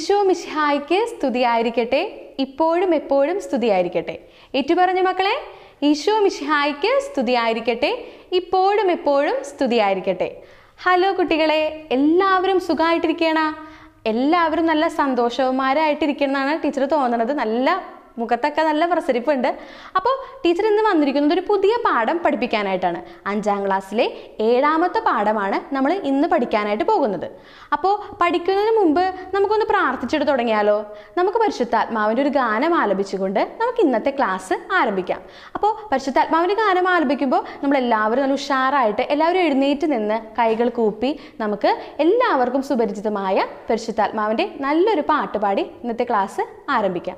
ഈശോ മിശിഹായ്ക്ക് സ്തുതിയായിരിക്കട്ടെ ഇപ്പോഴും എപ്പോഴും സ്തുതിയായിരിക്കട്ടെ ഏറ്റുപറഞ്ഞ മക്കളെ ഈശോ മിശിഹായ്ക്ക് സ്തുതിയായിരിക്കട്ടെ ഇപ്പോഴും എപ്പോഴും സ്തുതിയായിരിക്കട്ടെ ഹലോ കുട്ടികളെ എല്ലാവരും സുഖമായിട്ടിരിക്കണ എല്ലാവരും നല്ല സന്തോഷവന്മാരായിട്ടിരിക്കണമെന്നാണ് ടീച്ചർ തോന്നണത് നല്ല മുഖത്തൊക്കെ നല്ല പ്രസരിപ്പുണ്ട് അപ്പോൾ ടീച്ചർ ഇന്ന് വന്നിരിക്കുന്നത് ഒരു പുതിയ പാഠം പഠിപ്പിക്കാനായിട്ടാണ് അഞ്ചാം ക്ലാസ്സിലെ ഏഴാമത്തെ പാഠമാണ് നമ്മൾ ഇന്ന് പഠിക്കാനായിട്ട് പോകുന്നത് അപ്പോൾ പഠിക്കുന്നതിന് മുമ്പ് നമുക്കൊന്ന് പ്രാർത്ഥിച്ചിട്ട് തുടങ്ങിയാലോ നമുക്ക് പരിശുദ്ധാത്മാവിൻ്റെ ഒരു ഗാനം ആലപിച്ചുകൊണ്ട് നമുക്ക് ഇന്നത്തെ ക്ലാസ് ആരംഭിക്കാം അപ്പോൾ പരിശുദ്ധാത്മാവിൻ്റെ ഗാനം ആലപിക്കുമ്പോൾ നമ്മൾ എല്ലാവരും നല്ല ഉഷാറായിട്ട് എല്ലാവരും എഴുന്നേറ്റ് നിന്ന് കൈകൾ കൂപ്പി നമുക്ക് എല്ലാവർക്കും സുപരിചിതമായ പരിശുദ്ധാത്മാവിൻ്റെ നല്ലൊരു പാട്ട് പാടി ഇന്നത്തെ ക്ലാസ് ആരംഭിക്കാം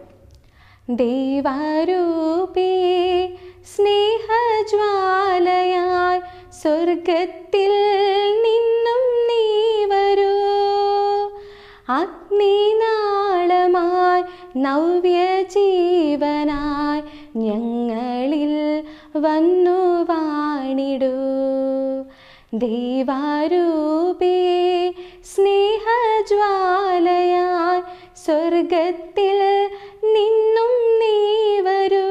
ദൈവാരൂപേ സ്നേഹജ്വാലയായി സ്വർഗത്തിൽ നിന്നും നീ വരൂ അഗ്നിനാളമായി നവ്യജീവനായി ഞങ്ങളിൽ വന്നു വാണിടൂ ദൈവാരൂപേ സ്നേഹജ്വാലയായി സ്വർഗത്തിൽ നിന്നും നീ വരൂ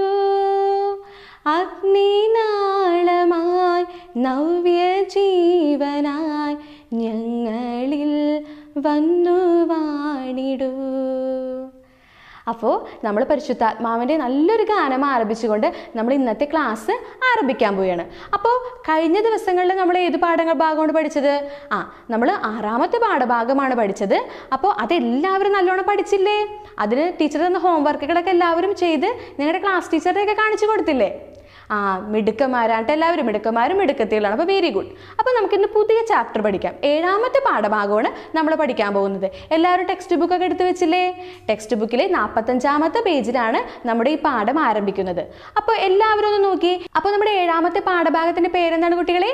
അഗ്നിനാളമായി നവ്യജീവനായി ഞങ്ങളിൽ വന്നു വാണിടൂ അപ്പോൾ നമ്മൾ പരിശുദ്ധാത്മാവിൻ്റെ നല്ലൊരു ഗാനം ആരംഭിച്ചുകൊണ്ട് നമ്മൾ ഇന്നത്തെ ക്ലാസ് ആരംഭിക്കാൻ പോവുകയാണ് അപ്പോൾ കഴിഞ്ഞ ദിവസങ്ങളിൽ നമ്മൾ ഏത് പാഠങ്ങൾ ഭാഗമാണ് പഠിച്ചത് ആ നമ്മൾ ആറാമത്തെ പാഠഭാഗമാണ് പഠിച്ചത് അപ്പോൾ അതെല്ലാവരും നല്ലോണം പഠിച്ചില്ലേ അതിന് ടീച്ചർ തന്ന ഹോംവർക്കുകളൊക്കെ എല്ലാവരും ചെയ്ത് നിങ്ങളുടെ ക്ലാസ് ടീച്ചറുടെയൊക്കെ കാണിച്ചു കൊടുത്തില്ലേ ആ മിടുക്കന്മാരായിട്ട് എല്ലാവരും മിടുക്കന്മാരും മിടുക്കത്തികളാണ് അപ്പോൾ വെരി ഗുഡ് അപ്പോൾ നമുക്കിന്ന് പുതിയ ചാപ്റ്റർ പഠിക്കാം ഏഴാമത്തെ പാഠഭാഗമാണ് നമ്മൾ പഠിക്കാൻ പോകുന്നത് എല്ലാവരും ടെക്സ്റ്റ് ബുക്കൊക്കെ എടുത്തു വെച്ചില്ലേ ടെക്സ്റ്റ് ബുക്കിലെ നാൽപ്പത്തഞ്ചാമത്തെ പേജിലാണ് നമ്മുടെ ഈ പാഠം ആരംഭിക്കുന്നത് അപ്പോൾ എല്ലാവരും ഒന്ന് നോക്കി അപ്പോൾ നമ്മുടെ ഏഴാമത്തെ പാഠഭാഗത്തിന്റെ പേരെന്താണ് കുട്ടികളെ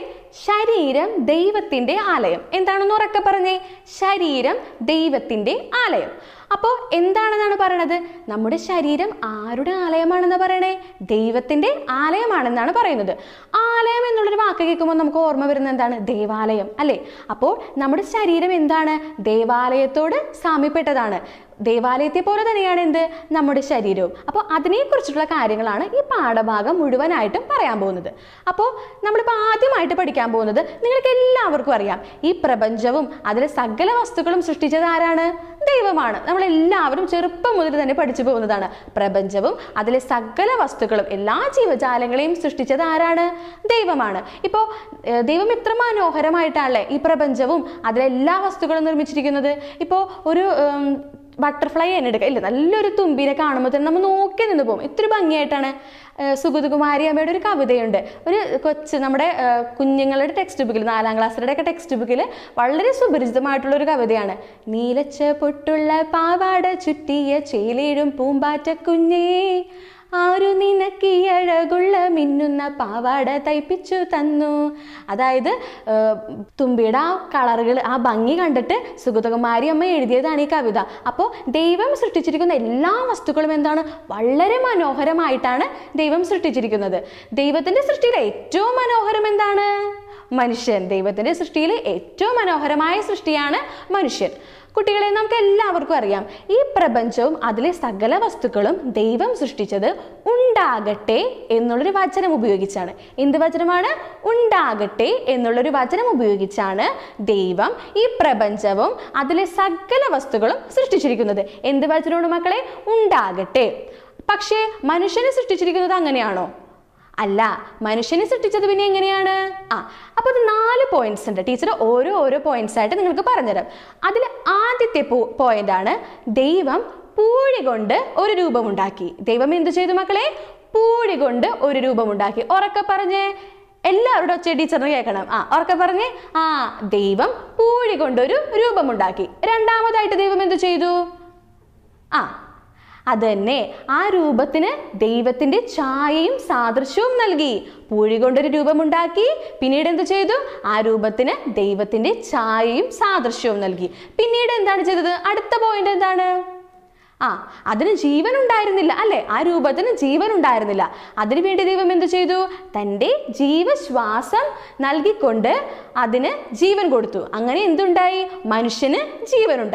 ശരീരം ദൈവത്തിന്റെ ആലയം എന്താണെന്ന് ഉറക്കെ പറഞ്ഞേ ശരീരം ദൈവത്തിന്റെ ആലയം അപ്പോൾ എന്താണെന്നാണ് പറയണത് നമ്മുടെ ശരീരം ആരുടെ ആലയമാണെന്ന് പറയണേ ദൈവത്തിന്റെ ആലയമാണെന്നാണ് പറയുന്നത് ആലയം എന്നുള്ളൊരു വാക്ക് കേൾക്കുമ്പോൾ നമുക്ക് ഓർമ്മ വരുന്നത് എന്താണ് ദേവാലയം അല്ലേ അപ്പോൾ നമ്മുടെ ശരീരം എന്താണ് ദേവാലയത്തോട് സാമ്യപ്പെട്ടതാണ് ദേവാലയത്തെ പോലെ തന്നെയാണ് എന്ത് നമ്മുടെ ശരീരവും അപ്പോൾ അതിനെക്കുറിച്ചിട്ടുള്ള കാര്യങ്ങളാണ് ഈ പാഠഭാഗം മുഴുവനായിട്ടും പറയാൻ പോകുന്നത് അപ്പോൾ നമ്മളിപ്പോൾ ആദ്യമായിട്ട് പഠിക്കാൻ പോകുന്നത് നിങ്ങൾക്ക് എല്ലാവർക്കും അറിയാം ഈ പ്രപഞ്ചവും അതിലെ സകല വസ്തുക്കളും സൃഷ്ടിച്ചത് ആരാണ് ദൈവമാണ് നമ്മളെല്ലാവരും ചെറുപ്പം മുതൽ തന്നെ പഠിച്ചു പോകുന്നതാണ് പ്രപഞ്ചവും അതിലെ സകല വസ്തുക്കളും എല്ലാ ജീവജാലങ്ങളെയും സൃഷ്ടിച്ചത് ആരാണ് ദൈവമാണ് ഇപ്പോൾ ഏഹ്, ദൈവം എത്ര മനോഹരമായിട്ടാണല്ലേ ഈ പ്രപഞ്ചവും അതിലെ എല്ലാ വസ്തുക്കളും നിർമ്മിച്ചിരിക്കുന്നത് ഇപ്പോൾ ഒരു ഉം, ബട്ടർഫ്ലൈ തന്നെ എടുക്കുക ഇല്ല നല്ലൊരു തുമ്പിനെ കാണുമ്പോൾ തന്നെ നമ്മൾ നോക്കി നിന്ന് പോകും ഇത്തിരി ഭംഗിയായിട്ടാണ് ഏഹ് സുഗതകുമാരി അമ്മയുടെ ഒരു കവിതയുണ്ട് ഒരു കൊച്ച് നമ്മുടെ ഏഹ് കുഞ്ഞുങ്ങളുടെ ടെക്സ്റ്റ് ബുക്കിൽ നാലാം ക്ലാസ്സിലൂടെ ഒക്കെ ടെക്സ്റ്റ് ബുക്കിൽ വളരെ സുപരിചിതമായിട്ടുള്ള ഒരു കവിതയാണ് നീലച്ച പൊട്ടുള്ള പാവാട ചുറ്റിയ ചേലേഴും പൂമ്പാറ്റ കുഞ്ഞേ ആരു നിനക്ക് ഈ അഴകുള്ള മിന്നുന്ന പാവാട തയ്പ്പിച്ചു തന്നു അതായത് ഏഹ്, തുമ്പിയുടെ ആ കളറുകൾ ആ ഭംഗി കണ്ടിട്ട് സുഗതകുമാരി അമ്മ എഴുതിയതാണ് ഈ കവിത അപ്പോൾ ദൈവം സൃഷ്ടിച്ചിരിക്കുന്ന എല്ലാ വസ്തുക്കളും എന്താണ് വളരെ മനോഹരമായിട്ടാണ് ദൈവം സൃഷ്ടിച്ചിരിക്കുന്നത് ദൈവത്തിൻ്റെ സൃഷ്ടിയിൽ ഏറ്റവും മനോഹരം എന്താണ് മനുഷ്യൻ ദൈവത്തിൻ്റെ സൃഷ്ടിയിൽ ഏറ്റവും മനോഹരമായ സൃഷ്ടിയാണ് മനുഷ്യൻ കുട്ടികളെ നമുക്ക് എല്ലാവർക്കും അറിയാം ഈ പ്രപഞ്ചവും അതിലെ സകല വസ്തുക്കളും ദൈവം സൃഷ്ടിച്ചത് ഉണ്ടാകട്ടെ എന്നുള്ളൊരു വചനം ഉപയോഗിച്ചാണ് എന്ത് വചനമാണ് ഉണ്ടാകട്ടെ എന്നുള്ളൊരു വചനം ഉപയോഗിച്ചാണ് ദൈവം ഈ പ്രപഞ്ചവും അതിലെ സകല വസ്തുക്കളും സൃഷ്ടിച്ചിരിക്കുന്നത് എന്ത് വചനമാണ് മക്കളെ ഉണ്ടാകട്ടെ പക്ഷേ മനുഷ്യനെ സൃഷ്ടിച്ചിരിക്കുന്നത് അങ്ങനെയാണോ അല്ല മനുഷ്യനെ സൃഷ്ടിച്ചത് പിന്നെ എങ്ങനെയാണ് ആ അപ്പോൾ ഇത് നാല് പോയിന്റ്സ് ഉണ്ട് ടീച്ചർ ഓരോ ഓരോ പോയിന്റ്സ് ആയിട്ട് നിങ്ങൾക്ക് പറഞ്ഞുതരാം അതിൽ ആദ്യത്തെ പോയിന്റ് ആണ് ദൈവം പൂഴി കൊണ്ട് ഒരു രൂപമുണ്ടാക്കി ദൈവം എന്ത് ചെയ്തു മക്കളെ പൂഴി കൊണ്ട് ഒരു രൂപമുണ്ടാക്കി ഉറക്കെ പറഞ്ഞേ എല്ലാവരുടെ ഒച്ച ടീച്ചറിന് കേൾക്കണം ആ ഉറക്കെ പറഞ്ഞേ ആ ദൈവം പൂഴി കൊണ്ടൊരു രൂപമുണ്ടാക്കി രണ്ടാമതായിട്ട് ദൈവം എന്ത് ചെയ്തു ആ അതന്നെ ആ രൂപത്തിന് ദൈവത്തിന്റെ ഛായയും സാദൃശ്യവും നൽകി പൂഴി കൊണ്ടൊരു രൂപമുണ്ടാക്കി പിന്നീട് എന്ത് ചെയ്തു ആ രൂപത്തിന് ദൈവത്തിന്റെ ഛായയും സാദൃശ്യവും നൽകി പിന്നീട് എന്താണ് ചെയ്തത് അടുത്ത പോയിന്റ് എന്താണ് ആ അതിന് ജീവൻ ഉണ്ടായിരുന്നില്ല അല്ലെ ആ രൂപത്തിന് ജീവൻ ഉണ്ടായിരുന്നില്ല അതിനുവേണ്ടി ദൈവം എന്ത് ചെയ്തു തൻ്റെ ജീവശ്വാസം നൽകിക്കൊണ്ട് അതിന് ജീവൻ കൊടുത്തു അങ്ങനെ എന്തുണ്ടായി മനുഷ്യന് ജീവൻ ഉണ്ടായി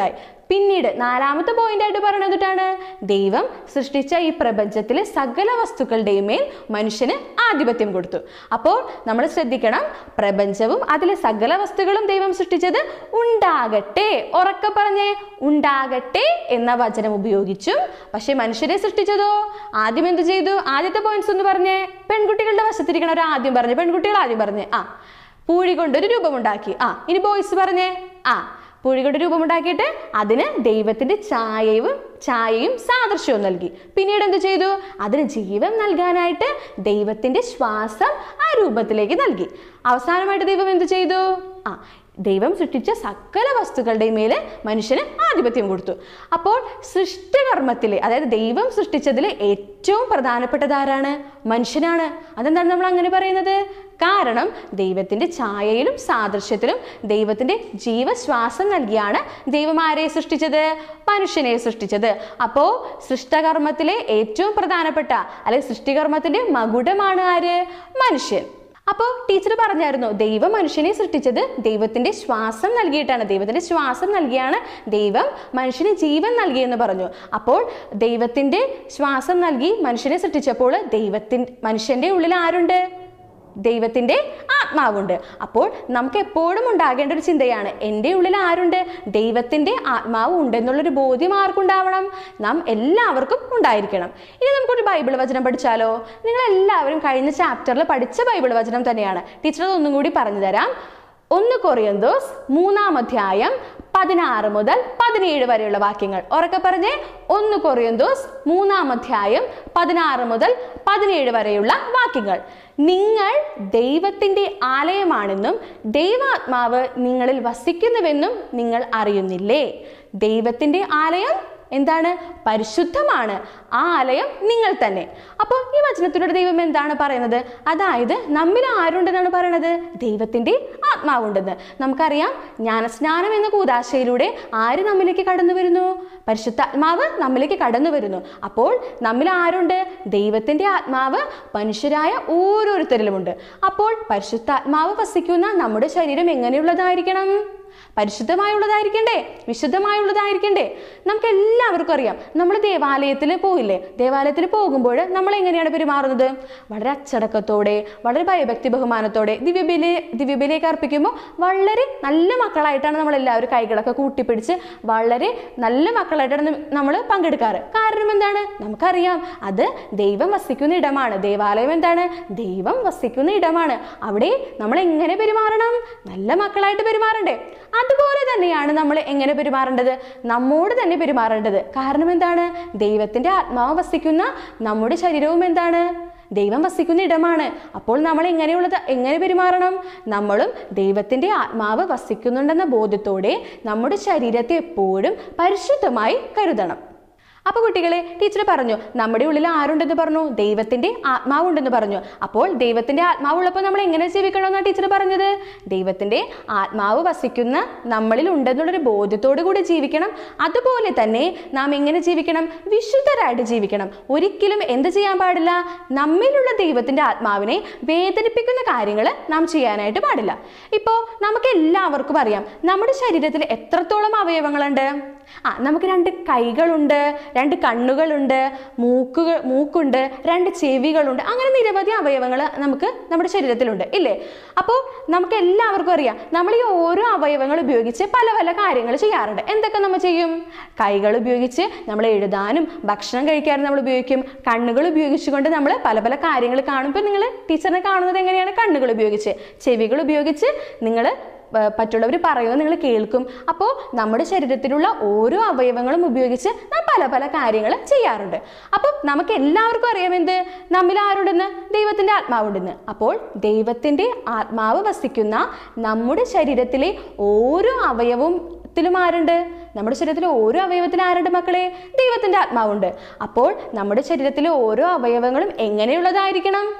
പിന്നീട് നാലാമത്തെ പോയിന്റ് ആയിട്ട് പറയുന്നത് എന്താണ് ദൈവം സൃഷ്ടിച്ച ഈ പ്രപഞ്ചത്തിലെ സകല വസ്തുക്കളുടെയും മേൽ മനുഷ്യന് ആധിപത്യം കൊടുത്തു അപ്പോൾ നമ്മൾ ശ്രദ്ധിക്കണം പ്രപഞ്ചവും അതിലെ സകല വസ്തുക്കളും ദൈവം സൃഷ്ടിച്ചത് ഉണ്ടാകട്ടെ ഉറക്കെ പറഞ്ഞേ ഉണ്ടാകട്ടെ എന്ന വചനം ഉപയോഗിച്ചും പക്ഷെ മനുഷ്യരെ സൃഷ്ടിച്ചതോ ആദ്യം എന്ത് ചെയ്തു ആദ്യത്തെ പോയിന്റ്സ് ഒന്ന് പറഞ്ഞേ പെൺകുട്ടികളുടെ വശത്തിരിക്കണവർ ആദ്യം പറഞ്ഞു പെൺകുട്ടികൾ ആദ്യം പറഞ്ഞേ ആ പൂഴി കൊണ്ടൊരു രൂപമുണ്ടാക്കി ആ ഇനി ബോയ്സ് പറഞ്ഞേ ആ പൂഴി കൊണ്ട് രൂപമുണ്ടാക്കിയിട്ട് അതിന് ദൈവത്തിന്റെ ഛായയും ഛായയും സാദൃശ്യവും നൽകി പിന്നീട് എന്ത് ചെയ്തു അതിന് ജീവൻ നൽകാനായിട്ട് ദൈവത്തിന്റെ ശ്വാസം ആ രൂപത്തിലേക്ക് നൽകി അവസാനമായിട്ട് ദൈവം എന്ത് ചെയ്തു ആ ദൈവം സൃഷ്ടിച്ച സകല വസ്തുക്കളുടെയും മേലെ മനുഷ്യന് ആധിപത്യം കൊടുത്തു അപ്പോൾ സൃഷ്ടികർമ്മത്തിലെ അതായത് ദൈവം സൃഷ്ടിച്ചതിൽ ഏറ്റവും പ്രധാനപ്പെട്ടത് ആരാണ് മനുഷ്യനാണ് അതെന്താണ് നമ്മൾ അങ്ങനെ പറയുന്നത് കാരണം ദൈവത്തിന്റെ ഛായയിലും സാദൃശ്യത്തിലും ദൈവത്തിന്റെ ജീവശ്വാസം നൽകിയാണ് ദൈവം ആരെ സൃഷ്ടിച്ചത് മനുഷ്യനെ സൃഷ്ടിച്ചത് അപ്പോൾ സൃഷ്ടകർമ്മത്തിലെ ഏറ്റവും പ്രധാനപ്പെട്ട അല്ലെങ്കിൽ സൃഷ്ടികർമ്മത്തിന്റെ മകുടമാണ് ആര് മനുഷ്യൻ അപ്പോൾ ടീച്ചർ പറഞ്ഞായിരുന്നു ദൈവം മനുഷ്യനെ സൃഷ്ടിച്ചത് ദൈവത്തിന്റെ ശ്വാസം നൽകിയിട്ടാണ് ദൈവത്തിന്റെ ശ്വാസം നൽകിയാണ് ദൈവം മനുഷ്യന് ജീവൻ നൽകിയെന്ന് പറഞ്ഞു അപ്പോൾ ദൈവത്തിന്റെ ശ്വാസം നൽകി മനുഷ്യനെ സൃഷ്ടിച്ചപ്പോൾ ദൈവത്തിൻ മനുഷ്യന്റെ ഉള്ളിൽ ആരുണ്ട് ദൈവത്തിന്റെ ആത്മാവുണ്ട് അപ്പോൾ നമുക്ക് എപ്പോഴും ഉണ്ടാകേണ്ട ഒരു ചിന്തയാണ് എൻ്റെ ഉള്ളിൽ ആരുണ്ട് ദൈവത്തിന്റെ ആത്മാവ് ഉണ്ടെന്നുള്ളൊരു ബോധ്യം ആർക്കുണ്ടാവണം നാം എല്ലാവർക്കും ഉണ്ടായിരിക്കണം ഇനി നമുക്കൊരു ബൈബിൾ വചനം പഠിച്ചാലോ നിങ്ങൾ എല്ലാവരും കഴിഞ്ഞ ചാപ്റ്ററിൽ പഠിച്ച ബൈബിൾ വചനം തന്നെയാണ് ടീച്ചർ അത് ഒന്നും കൂടി പറഞ്ഞു തരാം ഒന്ന് കൊറിയന്തോസ് മൂന്നാം അധ്യായം പതിനാറ് മുതൽ പതിനേഴ് വരെയുള്ള വാക്യങ്ങൾ ഉറക്കെ പറഞ്ഞേ ഒന്ന് കൊറിയന്തോസ് മൂന്നാം അധ്യായം പതിനാറ് മുതൽ പതിനേഴ് വരെയുള്ള വാക്യങ്ങൾ നിങ്ങൾ ദൈവത്തിന്റെ ആലയമാണെന്നും ദൈവാത്മാവ് നിങ്ങളിൽ വസിക്കുന്നുവെന്നും നിങ്ങൾ അറിയുന്നില്ലേ ദൈവത്തിന്റെ ആലയം എന്താണ് പരിശുദ്ധമാണ് ആ ആലയം നിങ്ങൾ തന്നെ അപ്പോൾ ഈ വചനത്തിലൂടെ ദൈവം എന്താണ് പറയുന്നത് അതായത് നമ്മിൽ ആരുണ്ടെന്നാണ് പറയുന്നത് ദൈവത്തിന്റെ ആത്മാവുണ്ടെന്ന് നമുക്കറിയാം ജ്ഞാനസ്നാനം എന്ന കൂതാശയിലൂടെ ആര് നമ്മിലേക്ക് കടന്നു വരുന്നു പരിശുദ്ധാത്മാവ് നമ്മിലേക്ക് കടന്നു വരുന്നു അപ്പോൾ നമ്മിൽ ആരുണ്ട് ദൈവത്തിന്റെ ആത്മാവ് മനുഷ്യരായ ഓരോരുത്തരിലുമുണ്ട് അപ്പോൾ പരിശുദ്ധാത്മാവ് വസിക്കുന്ന നമ്മുടെ ശരീരം എങ്ങനെയുള്ളതായിരിക്കണം പരിശുദ്ധമായുള്ളതായിരിക്കണ്ടേ വിശുദ്ധമായുള്ളതായിരിക്കണ്ടേ നമുക്ക് എല്ലാവർക്കും അറിയാം നമ്മൾ ദേവാലയത്തിൽ പോയില്ലേ ദേവാലയത്തിൽ പോകുമ്പോൾ നമ്മൾ എങ്ങനെയാണ് പെരുമാറുന്നത് വളരെ അച്ചടക്കത്തോടെ വളരെ ഭയഭക്തി ബഹുമാനത്തോടെ ദിവ്യബലി ദിവ്യബലിയൊക്കെ അർപ്പിക്കുമ്പോൾ വളരെ നല്ല മക്കളായിട്ടാണ് നമ്മൾ എല്ലാവരും കൈകളൊക്കെ കൂട്ടിപ്പിടിച്ച് വളരെ നല്ല മക്കളായിട്ടാണ് നമ്മൾ പങ്കെടുക്കാറ് കാരണം എന്താണ് നമുക്കറിയാം അത് ദൈവം വസിക്കുന്ന ഇടമാണ് ദേവാലയം എന്താണ് ദൈവം വസിക്കുന്ന ഇടമാണ് അവിടെ നമ്മൾ എങ്ങനെ പെരുമാറണം നല്ല മക്കളായിട്ട് പെരുമാറണ്ടേ അതുപോലെ തന്നെയാണ് നമ്മൾ എങ്ങനെ പെരുമാറേണ്ടത് നമ്മോട് തന്നെ പെരുമാറേണ്ടത് കാരണം എന്താണ് ദൈവത്തിന്റെ ആത്മാവ് വസിക്കുന്ന നമ്മുടെ ശരീരവും എന്താണ് ദൈവം വസിക്കുന്ന ഇടമാണ് അപ്പോൾ നമ്മൾ എങ്ങനെയുള്ളത് എങ്ങനെ പെരുമാറണം നമ്മളും ദൈവത്തിന്റെ ആത്മാവ് വസിക്കുന്നുണ്ടെന്ന ബോധ്യത്തോടെ നമ്മുടെ ശരീരത്തെ എപ്പോഴും പരിശുദ്ധമായി കരുതണം അപ്പൊ കുട്ടികളെ ടീച്ചർ പറഞ്ഞു നമ്മുടെ ഉള്ളിൽ ആരുണ്ടെന്ന് പറഞ്ഞു ദൈവത്തിന്റെ ആത്മാവുണ്ടെന്ന് പറഞ്ഞു അപ്പോൾ ദൈവത്തിന്റെ ആത്മാവുള്ളപ്പോൾ നമ്മൾ എങ്ങനെ ജീവിക്കണം എന്നാണ് ടീച്ചർ പറഞ്ഞത് ദൈവത്തിന്റെ ആത്മാവ് വസിക്കുന്ന നമ്മളിൽ ഉണ്ടെന്നുള്ളൊരു ബോധ്യത്തോടു കൂടി ജീവിക്കണം അതുപോലെ തന്നെ നാം എങ്ങനെ ജീവിക്കണം വിശുദ്ധരായിട്ട് ജീവിക്കണം ഒരിക്കലും എന്ത് ചെയ്യാൻ പാടില്ല നമ്മിലുള്ള ദൈവത്തിന്റെ ആത്മാവിനെ വേദനിപ്പിക്കുന്ന കാര്യങ്ങൾ നാം ചെയ്യാനായിട്ട് പാടില്ല ഇപ്പോൾ നമുക്ക് എല്ലാവർക്കും അറിയാം നമ്മുടെ ശരീരത്തിൽ എത്രത്തോളം അവയവങ്ങളുണ്ട് ആ നമുക്ക് രണ്ട് കൈകളുണ്ട് രണ്ട് കണ്ണുകളുണ്ട് മൂക്കുകൾ മൂക്കുണ്ട് രണ്ട് ചെവികളുണ്ട് അങ്ങനെ നിരവധി അവയവങ്ങൾ നമുക്ക് നമ്മുടെ ശരീരത്തിലുണ്ട് ഇല്ലേ അപ്പോൾ നമുക്ക് എല്ലാവർക്കും അറിയാം നമ്മൾ ഈ ഓരോ അവയവങ്ങൾ ഉപയോഗിച്ച് പല പല കാര്യങ്ങൾ ചെയ്യാറുണ്ട് എന്തൊക്കെ നമ്മൾ ചെയ്യും കൈകൾ ഉപയോഗിച്ച് നമ്മൾ എഴുതാനും ഭക്ഷണം കഴിക്കാനും നമ്മൾ ഉപയോഗിക്കും കണ്ണുകൾ ഉപയോഗിച്ചുകൊണ്ട് നമ്മൾ പല പല കാര്യങ്ങൾ കാണും ഇപ്പം നിങ്ങൾ ടീച്ചറിനെ കാണുന്നത് എങ്ങനെയാണ് കണ്ണുകൾ ഉപയോഗിച്ച് ചെവികൾ ഉപയോഗിച്ച് നിങ്ങൾ മറ്റുള്ളവർ പറയുന്നത് നിങ്ങൾ കേൾക്കും അപ്പോൾ നമ്മുടെ ശരീരത്തിലുള്ള ഓരോ അവയവങ്ങളും ഉപയോഗിച്ച് നാം പല പല കാര്യങ്ങൾ ചെയ്യാറുണ്ട് അപ്പോൾ നമുക്ക് എല്ലാവർക്കും അറിയാം എന്ത് നമ്മിൽ ആരുണ്ടെന്ന് ദൈവത്തിൻ്റെ ആത്മാവുണ്ടെന്ന് അപ്പോൾ ദൈവത്തിൻ്റെ ആത്മാവ് വസിക്കുന്ന നമ്മുടെ ശരീരത്തിലെ ഓരോ അവയവത്തിലും ആരുണ്ട് നമ്മുടെ ശരീരത്തിലെ ഓരോ അവയവത്തിൽ ആരുണ്ട് മക്കളെ ദൈവത്തിൻ്റെ ആത്മാവുണ്ട് അപ്പോൾ നമ്മുടെ ശരീരത്തിലെ ഓരോ അവയവങ്ങളും എങ്ങനെയുള്ളതായിരിക്കണം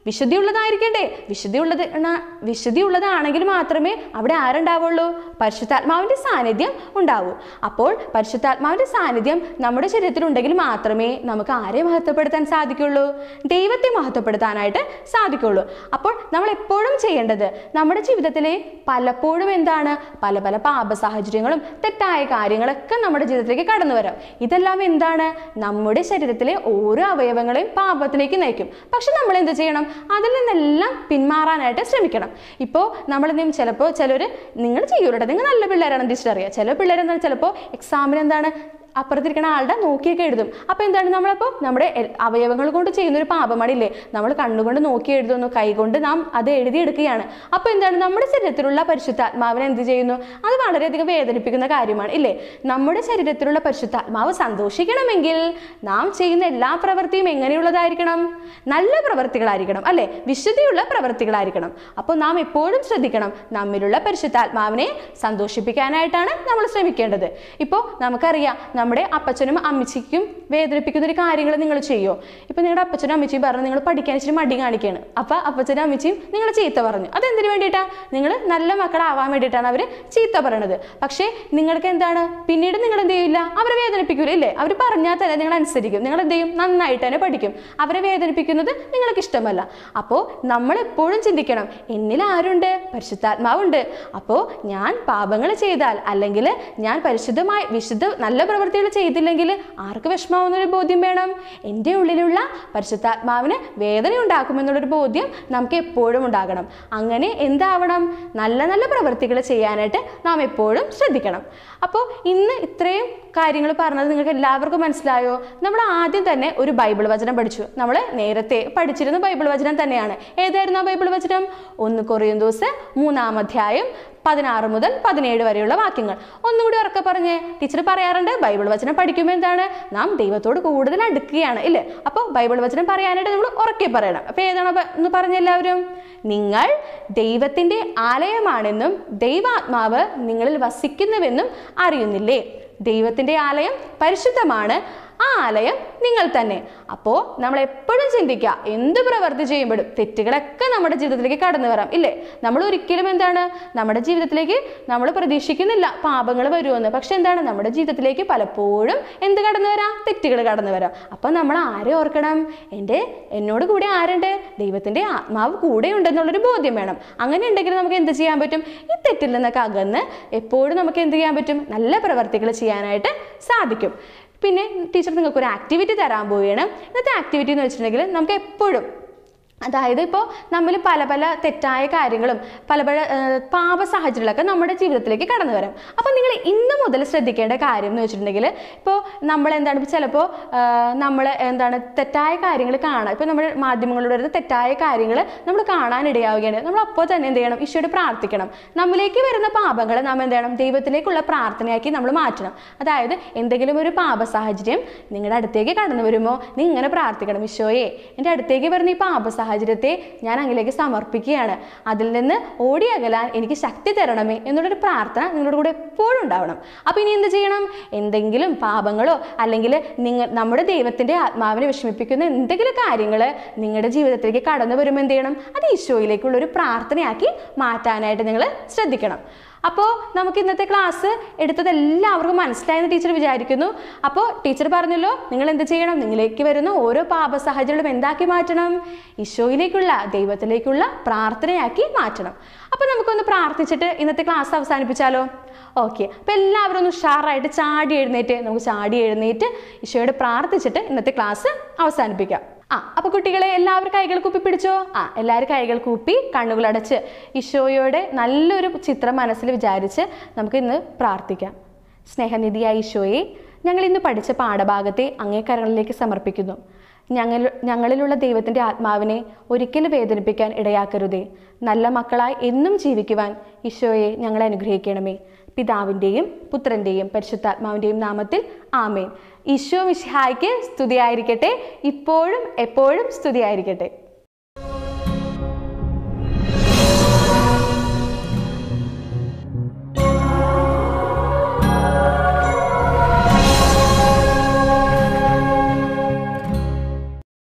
വിശുദ്ധി ഉള്ളതായിരിക്കണ്ടേ വിശുദ്ധി ഉള്ളത് എന്ന- വിശുദ്ധി ഉള്ളതാണെങ്കിൽ മാത്രമേ അവിടെ ആരുണ്ടാവുള്ളൂ പരിശുദ്ധാത്മാവിൻ്റെ സാന്നിധ്യം ഉണ്ടാവൂ അപ്പോൾ പരിശുദ്ധാത്മാവിൻ്റെ സാന്നിധ്യം നമ്മുടെ ശരീരത്തിൽ ഉണ്ടെങ്കിൽ മാത്രമേ നമുക്ക് ആരെ മഹത്വപ്പെടുത്താൻ സാധിക്കുള്ളൂ ദൈവത്തെ മഹത്വപ്പെടുത്താനായിട്ട് സാധിക്കുള്ളൂ അപ്പോൾ നമ്മൾ എപ്പോഴും ചെയ്യേണ്ടത് നമ്മുടെ ജീവിതത്തിലെ പലപ്പോഴും എന്താണ് പല പല പാപ സാഹചര്യങ്ങളും തെറ്റായ കാര്യങ്ങളൊക്കെ നമ്മുടെ ജീവിതത്തിലേക്ക് കടന്നു വരാം ഇതെല്ലാം എന്താണ് നമ്മുടെ ശരീരത്തിലെ ഓരോ അവയവങ്ങളെയും പാപത്തിലേക്ക് നയിക്കും പക്ഷെ നമ്മൾ എന്ത് ചെയ്യണം അതിൽ നിന്നെല്ലാം പിന്മാറാനായിട്ട് ശ്രമിക്കണം ഇപ്പോൾ നമ്മൾ എന്തെങ്കിലും ചിലപ്പോൾ ചിലർ നിങ്ങൾ ചെയ്യൂലട്ടോ നിങ്ങൾ നല്ല പിള്ളേരാണെന്ന് തിരിച്ചറിയാം ചില പിള്ളേരെന്താണ് ചിലപ്പോൾ എക്സാമിന് എന്താണ് അപ്പുറത്തിരിക്കുന്ന ആളുടെ നോക്കിയൊക്കെ എഴുതും അപ്പോൾ എന്താണ് നമ്മളപ്പോൾ നമ്മുടെ എൽ- അവയവങ്ങൾ കൊണ്ട് ചെയ്യുന്ന ഒരു പാപമടിയില്ലേ നമ്മൾ കണ്ണുകൊണ്ട് നോക്കി എഴുതുന്നു കൈകൊണ്ട് നാം അത് എഴുതിയെടുക്കുകയാണ് അപ്പോൾ എന്താണ് നമ്മുടെ ശരീരത്തിലുള്ള പരിശുദ്ധാത്മാവിനെ എന്ത് ചെയ്യുന്നു അത് വളരെയധികം വേദനിപ്പിക്കുന്ന കാര്യമാണ് ഇല്ലേ നമ്മുടെ ശരീരത്തിലുള്ള പരിശുദ്ധാത്മാവ് സന്തോഷിക്കണമെങ്കിൽ നാം ചെയ്യുന്ന എല്ലാ പ്രവൃത്തിയും എങ്ങനെയുള്ളതായിരിക്കണം നല്ല പ്രവൃത്തികളായിരിക്കണം അല്ലേ വിശുദ്ധിയുള്ള പ്രവൃത്തികളായിരിക്കണം അപ്പോൾ നാം എപ്പോഴും ശ്രദ്ധിക്കണം നമ്മിലുള്ള പരിശുദ്ധാത്മാവിനെ സന്തോഷിപ്പിക്കാനായിട്ടാണ് നമ്മൾ ശ്രമിക്കേണ്ടത് ഇപ്പോൾ നമുക്കറിയാം നമ്മുടെ അപ്പച്ചനും അമ്മച്ചിക്കും വേദനിപ്പിക്കുന്ന ഒരു കാര്യങ്ങൾ നിങ്ങൾ ചെയ്യുമോ ഇപ്പോൾ നിങ്ങളുടെ അപ്പച്ചനും അമ്മച്ചിയും പറഞ്ഞു നിങ്ങൾ പഠിക്കാൻ ഇച്ചിരി മടി കാണിക്കുകയാണ് അപ്പോൾ അപ്പച്ചനും അമ്മച്ചിയും നിങ്ങൾ ചീത്ത പറഞ്ഞു അതെന്തിനു വേണ്ടിയിട്ടാണ് നിങ്ങൾ നല്ല മക്കളാവാൻ വേണ്ടിയിട്ടാണ് അവർ ചീത്ത പറയണത് പക്ഷേ നിങ്ങൾക്ക് എന്താണ് പിന്നീട് നിങ്ങൾ എന്ത് ചെയ്യില്ല അവരെ വേദനിപ്പിക്കൂല ഇല്ലേ അവർ പറഞ്ഞാൽ തന്നെ നിങ്ങൾ അനുസരിക്കും നിങ്ങൾ എന്ത് ചെയ്യും നന്നായിട്ട് തന്നെ പഠിക്കും അവരെ വേദനിപ്പിക്കുന്നത് നിങ്ങൾക്ക് ഇഷ്ടമല്ല അപ്പോൾ നമ്മൾ എപ്പോഴും ചിന്തിക്കണം എന്നിൽ ആരുണ്ട് പരിശുദ്ധാത്മാവുണ്ട് അപ്പോൾ ഞാൻ പാപങ്ങൾ ചെയ്താൽ അല്ലെങ്കിൽ ഞാൻ പരിശുദ്ധമായി വിശുദ്ധ നല്ല പ്രവൃത്തികൾ ചെയ്തില്ലെങ്കിൽ ആർക്ക് വിഷമാവുന്നൊരു ബോധ്യം വേണം എൻ്റെ ഉള്ളിലുള്ള പരിശുദ്ധാത്മാവിന് വേദന ഉണ്ടാക്കുമെന്നുള്ളൊരു ബോധ്യം നമുക്ക് എപ്പോഴും ഉണ്ടാകണം അങ്ങനെ എന്താവണം നല്ല നല്ല പ്രവൃത്തികൾ ചെയ്യാനായിട്ട് നാം എപ്പോഴും ശ്രദ്ധിക്കണം അപ്പോൾ ഇന്ന് ഇത്രയും കാര്യങ്ങൾ പറഞ്ഞത് നിങ്ങൾക്ക് എല്ലാവർക്കും മനസ്സിലായോ നമ്മൾ ആദ്യം തന്നെ ഒരു ബൈബിൾ വചനം പഠിച്ചു നമ്മൾ നേരത്തെ പഠിച്ചിരുന്ന ബൈബിൾ വചനം തന്നെയാണ് ഏതായിരുന്നു ആ ബൈബിൾ വചനം ഒന്ന് കൊറിയൻ ദിവസം മൂന്നാം അധ്യായം പതിനാറ് മുതൽ പതിനേഴ് വരെയുള്ള വാക്യങ്ങൾ ഒന്നുകൂടി ഉറക്കെ പറഞ്ഞേ ടീച്ചർ പറയാറുണ്ട് ബൈബിൾ വചനം പഠിക്കുമ്പോൾ എന്താണ് നാം ദൈവത്തോട് കൂടുതൽ അടുക്കുകയാണ് ഇല്ലേ അപ്പോൾ ബൈബിൾ വചനം പറയാനായിട്ട് നമ്മൾ ഉറക്കെ പറയണം അപ്പോൾ ഏതാണ് പ- എന്ന് പറഞ്ഞ എല്ലാവരും നിങ്ങൾ ദൈവത്തിൻ്റെ ആലയമാണെന്നും ദൈവാത്മാവ് നിങ്ങളിൽ വസിക്കുന്നുവെന്നും അറിയുന്നില്ലേ ദൈവത്തിൻ്റെ ആലയം പരിശുദ്ധമാണ് ആ ആലയം നിങ്ങൾ തന്നെ അപ്പോൾ നമ്മൾ എപ്പോഴും ചിന്തിക്കുക എന്ത് പ്രവൃത്തി ചെയ്യുമ്പോഴും തെറ്റുകളൊക്കെ നമ്മുടെ ജീവിതത്തിലേക്ക് കടന്നു വരാം ഇല്ലേ നമ്മൾ ഒരിക്കലും എന്താണ് നമ്മുടെ ജീവിതത്തിലേക്ക് നമ്മൾ പ്രതീക്ഷിക്കുന്നില്ല പാപങ്ങൾ വരുമെന്ന് പക്ഷെ എന്താണ് നമ്മുടെ ജീവിതത്തിലേക്ക് പലപ്പോഴും എന്ത് കടന്നു വരാം തെറ്റുകൾ കടന്നു വരാം അപ്പോൾ നമ്മൾ ആരെ ഓർക്കണം എൻ്റെ എന്നോട് കൂടെ ആരുണ്ട് ദൈവത്തിൻ്റെ ആത്മാവ് കൂടെ ഉണ്ടെന്നുള്ളൊരു ബോധ്യം വേണം അങ്ങനെ ഉണ്ടെങ്കിൽ നമുക്ക് എന്ത് ചെയ്യാൻ പറ്റും ഈ തെറ്റിൽ നിന്നൊക്കെ അകന്ന് എപ്പോഴും നമുക്ക് എന്ത് ചെയ്യാൻ പറ്റും നല്ല പ്രവർത്തികൾ ചെയ്യാനായിട്ട് സാധിക്കും പിന്നെ ടീച്ചർ നിങ്ങൾക്ക് ഒരു ആക്ടിവിറ്റി തരാൻ പോവുകയാണ് ഇന്നത്തെ ആക്ടിവിറ്റി എന്ന് വെച്ചിട്ടുണ്ടെങ്കിൽ നമുക്ക് എപ്പോഴും അതായത് ഇപ്പോൾ നമ്മൾ പല പല തെറ്റായ കാര്യങ്ങളും പല പല ഏഹ്, പാപ സാഹചര്യങ്ങളൊക്കെ നമ്മുടെ ജീവിതത്തിലേക്ക് കടന്നു വരാം അപ്പോൾ നിങ്ങൾ ഇന്ന് മുതൽ ശ്രദ്ധിക്കേണ്ട കാര്യം എന്ന് വെച്ചിട്ടുണ്ടെങ്കിൽ ഇപ്പോൾ നമ്മൾ എന്താണ് ഇപ്പോൾ ചിലപ്പോൾ നമ്മൾ എന്താണ് തെറ്റായ കാര്യങ്ങൾ കാണാം ഇപ്പോൾ നമ്മുടെ മാധ്യമങ്ങളിലൂടെ വരുന്ന തെറ്റായ കാര്യങ്ങൾ നമ്മൾ കാണാനിടയാവുകയാണ് നമ്മൾ അപ്പോൾ തന്നെ എന്ത് ചെയ്യണം ഈശോയോട് പ്രാർത്ഥിക്കണം നമ്മിലേക്ക് വരുന്ന പാപങ്ങൾ നാം എന്ത് ചെയ്യണം ദൈവത്തിലേക്കുള്ള പ്രാർത്ഥനയാക്കി നമ്മൾ മാറ്റണം അതായത് എന്തെങ്കിലും ഒരു പാപ സാഹചര്യം നിങ്ങളുടെ അടുത്തേക്ക് കടന്നു വരുമ്പോൾ നീ ഇങ്ങനെ പ്രാർത്ഥിക്കണം ഈശോയെ എൻ്റെ അടുത്തേക്ക് വരുന്ന ഈ പാപ സാഹചര്യത്തെ ഞാൻ അങ്ങിലേക്ക് സമർപ്പിക്കുകയാണ് അതിൽ നിന്ന് ഓടി അകലാൻ എനിക്ക് ശക്തി തരണമേ എന്നുള്ളൊരു പ്രാർത്ഥന നിങ്ങളുടെ കൂടെ എപ്പോഴും ഉണ്ടാവണം അപ്പോൾ ഇനി എന്ത് ചെയ്യണം എന്തെങ്കിലും പാപങ്ങളോ അല്ലെങ്കിൽ നിങ്ങൾ നമ്മുടെ ദൈവത്തിൻ്റെ ആത്മാവിനെ വിഷമിപ്പിക്കുന്ന എന്തെങ്കിലും കാര്യങ്ങൾ നിങ്ങളുടെ ജീവിതത്തിലേക്ക് കടന്നു വരുമ്പോൾ എന്ത് ചെയ്യണം അത് ഈശോയിലേക്കുള്ള ഒരു പ്രാർത്ഥനയാക്കി മാറ്റാനായിട്ട് നിങ്ങൾ ശ്രദ്ധിക്കണം അപ്പോൾ നമുക്ക് ഇന്നത്തെ ക്ലാസ് എടുത്തത് എല്ലാവർക്കും മനസ്സിലായെന്ന് ടീച്ചർ വിചാരിക്കുന്നു അപ്പോൾ ടീച്ചർ പറഞ്ഞല്ലോ നിങ്ങൾ എന്ത് ചെയ്യണം നിങ്ങളിലേക്ക് വരുന്ന ഓരോ പാപ സാഹചര്യങ്ങളും എന്താക്കി മാറ്റണം ഈശോയിലേക്കുള്ള ദൈവത്തിലേക്കുള്ള പ്രാർത്ഥനയാക്കി മാറ്റണം അപ്പോൾ നമുക്കൊന്ന് പ്രാർത്ഥിച്ചിട്ട് ഇന്നത്തെ ക്ലാസ് അവസാനിപ്പിച്ചാലോ ഓക്കെ അപ്പോൾ എല്ലാവരും ഒന്ന് ഉഷാറായിട്ട് ചാടി എഴുന്നേറ്റ് നമുക്ക് ചാടി എഴുന്നേറ്റ് ഈശോയോട് പ്രാർത്ഥിച്ചിട്ട് ഇന്നത്തെ ക്ലാസ് അവസാനിപ്പിക്കാം ആ അപ്പൊ കുട്ടികളെ എല്ലാവരും കൈകൾ കൂപ്പി പിടിച്ചോ ആ എല്ലാവരും കൈകൾ കൂപ്പി കണ്ണുകൾ അടച്ച് ഈശോയോടെ നല്ലൊരു ചിത്രം മനസ്സിൽ വിചാരിച്ച് നമുക്ക് ഇന്ന് പ്രാർത്ഥിക്കാം സ്നേഹനിധിയായ ഈശോയെ ഞങ്ങൾ ഇന്ന് പഠിച്ച പാഠഭാഗത്തെ അങ്ങേ കരങ്ങളിലേക്ക് സമർപ്പിക്കുന്നു ഞങ്ങൾ ഞങ്ങളിലുള്ള ദൈവത്തിൻ്റെ ആത്മാവിനെ ഒരിക്കലും വേദനിപ്പിക്കാൻ ഇടയാക്കരുതേ നല്ല മക്കളായി എന്നും ജീവിക്കുവാൻ ഈശോയെ ഞങ്ങളെ അനുഗ്രഹിക്കണമേ പിതാവിൻ്റെയും പുത്രൻ്റെയും പരിശുദ്ധാത്മാവിൻ്റെയും നാമത്തിൽ ആമേൻ ഈശോ മിശിഹായ്ക്ക് സ്തുതിയായിരിക്കട്ടെ ഇപ്പോഴും എപ്പോഴും സ്തുതിയായിരിക്കട്ടെ